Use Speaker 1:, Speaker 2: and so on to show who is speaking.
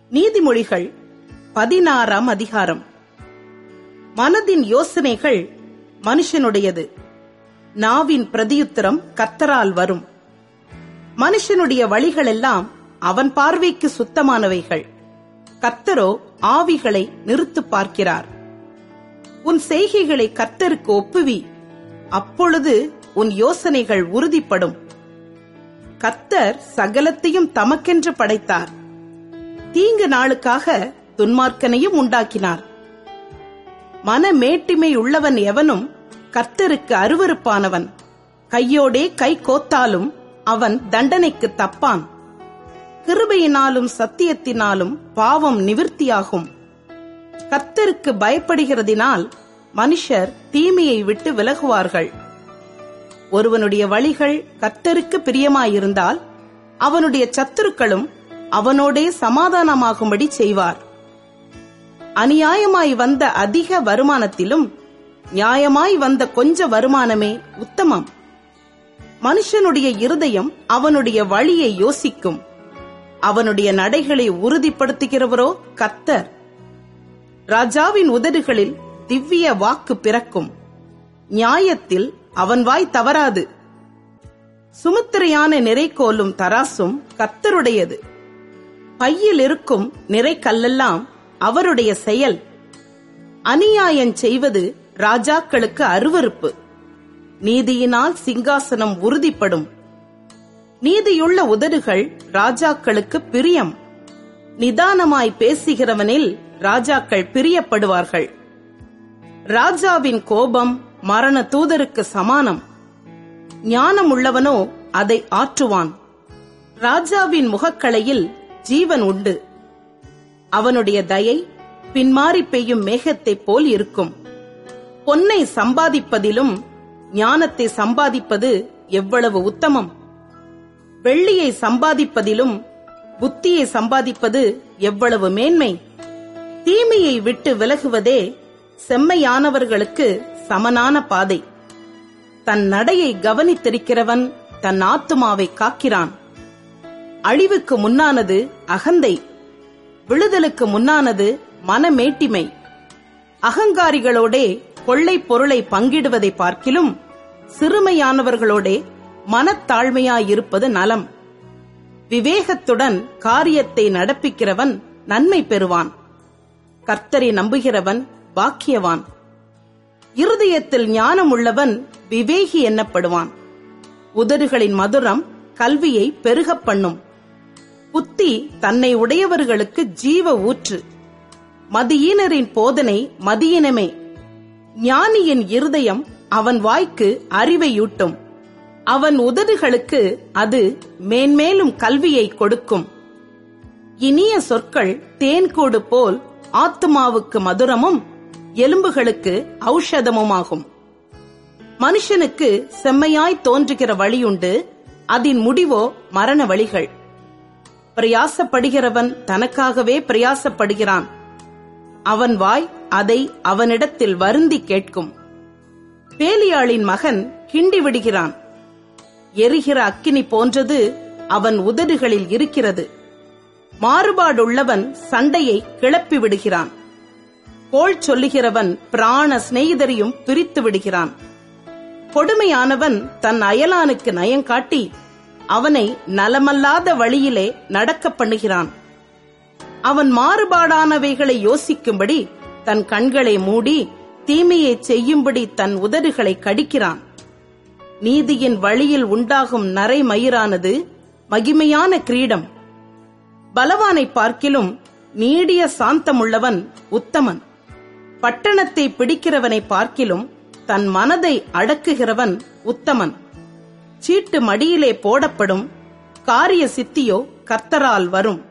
Speaker 1: நீதிமொழிகள் பதினாறாம் அதிகாரம் மனதின் யோசனைகள் மனுஷனுடையது நாவின் பிரதியுத்தரம் கர்த்தரால் வரும் மனுஷனுடைய வழிகளெல்லாம் அவன் பார்வைக்கு சுத்தமானவைகள் கர்த்தரோ ஆவிகளை நிறுத்து பார்க்கிறார் உன் செய்கைகளை கர்த்தருக்கு ஒப்புவி அப்பொழுது உன் யோசனைகள் உறுதிப்படும் கர்த்தர் சகலத்தையும் தமக்கென்று படைத்தார் தீங்கு நாளுக்காக துன்மார்க்கனையும் உண்டாக்கினார் மனமேட்டிமை உள்ளவன் எவனும் கர்த்தருக்கு அருவருப்பானவன் கையோடே கை கோத்தாலும் அவன் தண்டனைக்கு தப்பான் கிருபையினாலும் சத்தியத்தினாலும் பாவம் நிவிர்த்தியாகும் கர்த்தருக்கு பயப்படுகிறதினால் மனுஷர் தீமையை விட்டு விலகுவார்கள் ஒருவனுடைய வழிகள் கர்த்தருக்கு பிரியமாயிருந்தால் அவனுடைய சத்துருக்களும் அவனோடே சமாதானமாகும்படி செய்வார் அநியாயமாய் வந்த அதிக வருமானத்திலும் நியாயமாய் வந்த கொஞ்ச வருமானமே உத்தமம் மனுஷனுடைய இருதயம் அவனுடைய வழியை யோசிக்கும் அவனுடைய நடைகளை உறுதிப்படுத்துகிறவரோ கர்த்தர் ராஜாவின் உதடுகளில் திவ்ய வாக்கு பிறக்கும் நியாயத்தில் அவன் வாய் தவறாது சுமுத்திரையான நிறைக்கோலும் தராசும் கர்த்தருடையது பையில் இருக்கும் நிறைக்கல்லெல்லாம் அவருடைய செயல் அநியாயம் செய்வது ராஜாக்களுக்கு அருவருப்பு நீதியினால் சிங்காசனம் உறுதிப்படும் நீதியுள்ள உதடுகள் ராஜாக்களுக்கு பிரியம் நிதானமாய் பேசுகிறவனில் ராஜாக்கள் பிரியப்படுவார்கள் ராஜாவின் கோபம் மரண தூதருக்கு சமானம் ஞானம் உள்ளவனோ அதை ஆற்றுவான் ராஜாவின் முகக்கலையில் ஜீவன் உண்டு அவனுடைய தயை பின்மாறி பெய்யும் மேகத்தைப் போல் இருக்கும் பொன்னை சம்பாதிப்பதிலும் ஞானத்தை சம்பாதிப்பது எவ்வளவு உத்தமம் வெள்ளியை சம்பாதிப்பதிலும் புத்தியை சம்பாதிப்பது எவ்வளவு மேன்மை தீமையை விட்டு விலகுவதே செம்மையானவர்களுக்கு சமனான பாதை தன் நடையை கவனித்திருக்கிறவன் தன் ஆத்துமாவை காக்கிறான் அழிவுக்கு முன்னானது அகந்தை விழுதலுக்கு முன்னானது மனமேட்டிமை அகங்காரிகளோடே கொள்ளை பொருளை பங்கிடுவதை பார்க்கிலும் சிறுமையானவர்களோடே மனத்தாழ்மையாயிருப்பது நலம் விவேகத்துடன் காரியத்தை நடப்பிக்கிறவன் நன்மை பெறுவான் கர்த்தரை நம்புகிறவன் பாக்கியவான் இருதயத்தில் ஞானம் உள்ளவன் விவேகி எண்ணப்படுவான் உதடுகளின் மதுரம் கல்வியை பெருகப் பண்ணும் புத்தி தன்னை உடையவர்களுக்கு ஜீவ ஊற்று மதியினரின் போதனை மதியினமே ஞானியின் இருதயம் அவன் வாய்க்கு அறிவையூட்டும் அவன் உதடுகளுக்கு அது மேன்மேலும் கல்வியை கொடுக்கும் இனிய சொற்கள் தேன்கூடு போல் ஆத்துமாவுக்கு மதுரமும் எலும்புகளுக்கு ஔஷதமுமாகும் மனுஷனுக்கு செம்மையாய் தோன்றுகிற வழியுண்டு அதன் முடிவோ மரண வழிகள் பிரயாசப்படுகிறவன் தனக்காகவே பிரயாசப்படுகிறான் அவன் வாய் அதை அவனிடத்தில் வருந்தி கேட்கும் பேலியாளின் மகன் கிண்டி விடுகிறான் எரிகிற அக்கினி போன்றது அவன் உதடுகளில் இருக்கிறது மாறுபாடுள்ளவன் சண்டையை கிளப்பி விடுகிறான் கோள் சொல்லுகிறவன் பிராண சிநேகிதரையும் பிரித்து விடுகிறான் கொடுமையானவன் தன் அயலானுக்கு நயங்காட்டி அவனை நலமல்லாத வழியிலே நடக்க பண்ணுகிறான் அவன் மாறுபாடானவைகளை யோசிக்கும்படி தன் கண்களை மூடி தீமையை செய்யும்படி தன் உதடுகளை கடிக்கிறான் நீதியின் வழியில் உண்டாகும் நரை மயிரானது மகிமையான கிரீடம் பலவானை பார்க்கிலும் நீடிய சாந்தமுள்ளவன் உத்தமன் பட்டணத்தை பிடிக்கிறவனை பார்க்கிலும் தன் மனதை அடக்குகிறவன் உத்தமன் சீட்டு மடியிலே போடப்படும் காரிய சித்தியோ கர்த்தரால் வரும்